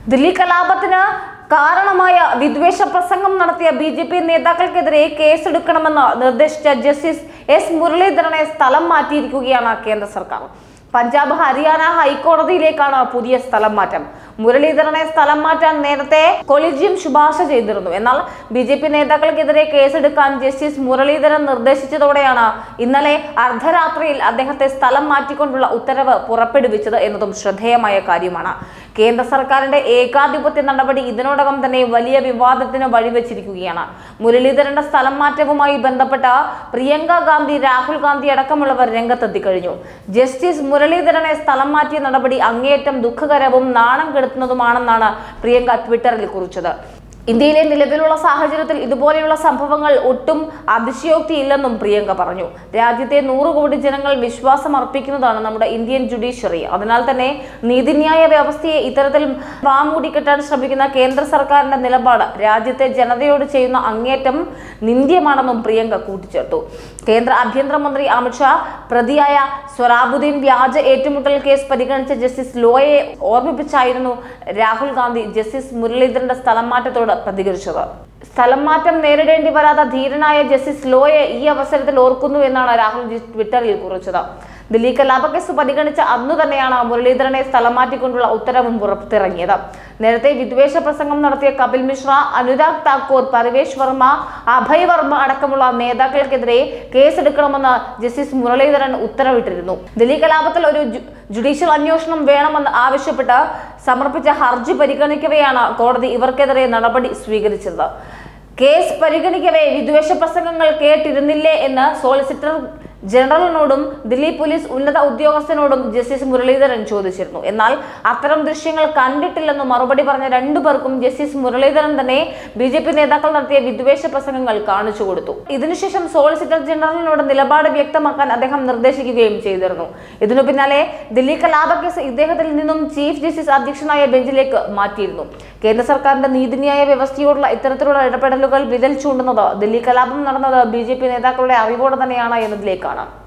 ദില്ലി കലാപത്തിന് കാരണമായ വിദ്വേഷ പ്രസംഗം നടത്തിയ ബി ജെ പി നേതാക്കൾക്കെതിരെ കേസെടുക്കണമെന്ന് നിർദ്ദേശിച്ച ജസ്റ്റിസ് എസ് മുരളീധരനെ സ്ഥലം മാറ്റിയിരിക്കുകയാണ് കേന്ദ്ര സർക്കാർ പഞ്ചാബ് ഹരിയാന ഹൈക്കോടതിയിലേക്കാണ് പുതിയ സ്ഥലം മാറ്റം മുരളീധരനെ സ്ഥലം മാറ്റാൻ നേരത്തെ കൊളീജിയം ശുപാർശ ചെയ്തിരുന്നു എന്നാൽ ബി ജെ പി നേതാക്കൾക്കെതിരെ കേസെടുക്കാൻ ജസ്റ്റിസ് മുരളീധരൻ നിർദ്ദേശിച്ചതോടെയാണ് ഇന്നലെ അർദ്ധരാത്രിയിൽ അദ്ദേഹത്തെ സ്ഥലം മാറ്റിക്കൊണ്ടുള്ള ഉത്തരവ് പുറപ്പെടുവിച്ചത് എന്നതും ശ്രദ്ധേയമായ കാര്യമാണ് കേന്ദ്ര സർക്കാരിന്റെ ഏകാധിപത്യ നടപടി ഇതിനോടകം തന്നെ വലിയ വിവാദത്തിന് വഴിവെച്ചിരിക്കുകയാണ് മുരളീധരന്റെ സ്ഥലം മാറ്റവുമായി ബന്ധപ്പെട്ട പ്രിയങ്ക ഗാന്ധി രാഹുൽ ഗാന്ധി അടക്കമുള്ളവർ രംഗത്തെത്തി കഴിഞ്ഞു ജസ്റ്റിസ് മുരളീധരനെ സ്ഥലം മാറ്റിയ നടപടി അങ്ങേയറ്റം ദുഃഖകരവും നാണം കെടുത്തുന്നതുമാണെന്നാണ് പ്രിയങ്ക ട്വിറ്ററിൽ കുറിച്ചത് ഇന്ത്യയിലെ നിലവിലുള്ള സാഹചര്യത്തിൽ ഇതുപോലെയുള്ള സംഭവങ്ങൾ ഒട്ടും അതിശയോക്തിയില്ലെന്നും പ്രിയങ്ക പറഞ്ഞു രാജ്യത്തെ നൂറ് കോടി ജനങ്ങൾ വിശ്വാസം അർപ്പിക്കുന്നതാണ് നമ്മുടെ ഇന്ത്യൻ ജുഡീഷ്യറി അതിനാൽ തന്നെ നീതിന്യായ വ്യവസ്ഥയെ ഇത്തരത്തിൽ വാമൂടിക്കെട്ടാൻ ശ്രമിക്കുന്ന കേന്ദ്ര സർക്കാരിന്റെ നിലപാട് രാജ്യത്തെ ജനതയോട് ചെയ്യുന്ന അങ്ങേറ്റം നിന്ദ്യമാണെന്നും പ്രിയങ്ക കൂട്ടിച്ചേർത്തു കേന്ദ്ര ആഭ്യന്തരമന്ത്രി അമിത്ഷാ പ്രതിയായ സ്വറാബുദ്ദീൻ വ്യാജ ഏറ്റുമുട്ടൽ കേസ് പരിഗണിച്ച ജസ്റ്റിസ് ലോയെ ഓർമ്മിപ്പിച്ചായിരുന്നു രാഹുൽ ഗാന്ധി ജസ്റ്റിസ് മുരളീധരന്റെ സ്ഥലം മാറ്റത്തോട് പ്രതികരിച്ചത് സ്ഥലം മാറ്റം നേരിടേണ്ടി വരാത്ത ധീരനായ ജസ്റ്റിസ് ലോയെ ഈ അവസരത്തിൽ ഓർക്കുന്നു എന്നാണ് രാഹുൽ ജി ട്വിറ്ററിൽ കുറിച്ചത് ദില്ലി കലാപക്കേസ് പരിഗണിച്ച അന്നു തന്നെയാണ് മുരളീധരനെ സ്ഥലം മാറ്റിക്കൊണ്ടുള്ള ഉത്തരവും പുറത്തിറങ്ങിയത് നേരത്തെ വിദ്വേഷ പ്രസംഗം നടത്തിയ കപിൽ മിശ്ര അനുരാഗ് താക്കൂർ പരവേഷ് വർമ്മ അഭയ് വർമ്മ അടക്കമുള്ള നേതാക്കൾക്കെതിരെ കേസെടുക്കണമെന്ന് ജസ്റ്റിസ് മുരളീധരൻ ഉത്തരവിട്ടിരുന്നു ദില്ലി കലാപത്തിൽ ഒരു ജു- ജുഡീഷ്യൽ അന്വേഷണം വേണമെന്ന് ആവശ്യപ്പെട്ട് സമർപ്പിച്ച ഹർജി പരിഗണിക്കവെയാണ് കോടതി ഇവർക്കെതിരെ നടപടി സ്വീകരിച്ചത് കേസ് പരിഗണിക്കവേ വിദ്വേഷ പ്രസംഗങ്ങൾ കേട്ടിരുന്നില്ലേ എന്ന് സോളിസിറ്റർ ജനറലിനോടും ദില്ലി പോലീസ് ഉന്നത ഉദ്യോഗസ്ഥനോടും ജസ്റ്റിസ് മുരളീധരൻ ചോദിച്ചിരുന്നു എന്നാൽ അത്തരം ദൃശ്യങ്ങൾ കണ്ടിട്ടില്ലെന്ന് മറുപടി പറഞ്ഞ രണ്ടു പേർക്കും ജസ്റ്റിസ് മുരളീധരൻ തന്നെ ബി ജെ പി നേതാക്കൾ നടത്തിയ വിദ്വേഷ പ്രസംഗങ്ങൾ കാണിച്ചു കൊടുത്തു ഇതിനുശേഷം സോളിസിറ്റർ ജനറലിനോട് നിലപാട് വ്യക്തമാക്കാൻ അദ്ദേഹം നിർദ്ദേശിക്കുകയും ചെയ്തിരുന്നു ഇതിനു പിന്നാലെ ദില്ലി കലാപക്കേസ് ഇദ്ദേഹത്തിൽ നിന്നും ചീഫ് ജസ്റ്റിസ് അധ്യക്ഷനായ ബെഞ്ചിലേക്ക് മാറ്റിയിരുന്നു കേന്ദ്ര സർക്കാരിന്റെ നീതിന്യായ വ്യവസ്ഥയോടുള്ള ഇത്തരത്തിലുള്ള ഇടപെടലുകൾ വിരൽ ചൂണ്ടുന്നത് ദില്ലി കലാപം നടന്നത് ബി നേതാക്കളുടെ അറിവോടെ തന്നെയാണ് എന്നതിലേക്കാണ്